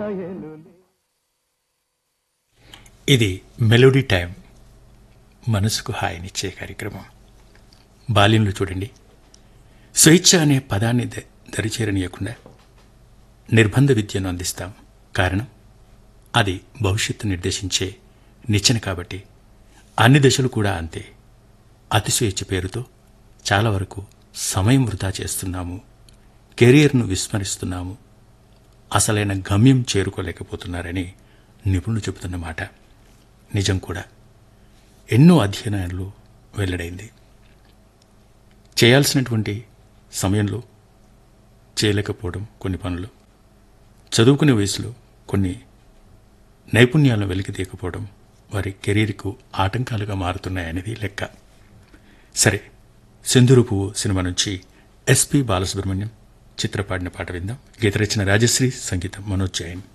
ఇది melody time మనసుకు హాయినిచ్చే కార్యక్రమం బాల్యంలో చూడండి స్వేచ్ఛ అనే పదాన్ని ద- దరిచేరనీయకుండా నిర్బంధ విద్యను అందిస్తాం కారణం అది భవిష్యత్తు నిర్దేశించే నిచ్చెన కాబట్టి అన్ని దశలు కూడా అంతే అతి స్వేచ్ఛ పేరుతో చాలా వరకు సమయం వృధా చేస్తున్నాము కెరియర్ను విస్మరిస్తున్నాము అసలైన గమ్యం చేరుకోలేకపోతున్నారని నిపుణులు చెబుతున్న మాట నిజం కూడా ఎన్నో అధ్యయనాలు వెల్లడైంది చేయాల్సినటువంటి సమయంలో చేయలేకపోవడం కొన్ని పనులు చదువుకునే వయసులో కొన్ని నైపుణ్యాలను వెలికి తీయకపోవడం వారి కెరీర్కు ఆటంకాలుగా మారుతున్నాయనేది లెక్క సరే సింధూరు పువ్వు సినిమా నుంచి ఎస్పి బాలసుబ్రహ్మణ్యం చిత్రపాడిన పాట విందాం గీత రచన రాజశ్రీ సంగీతం మనోజ్ జైన్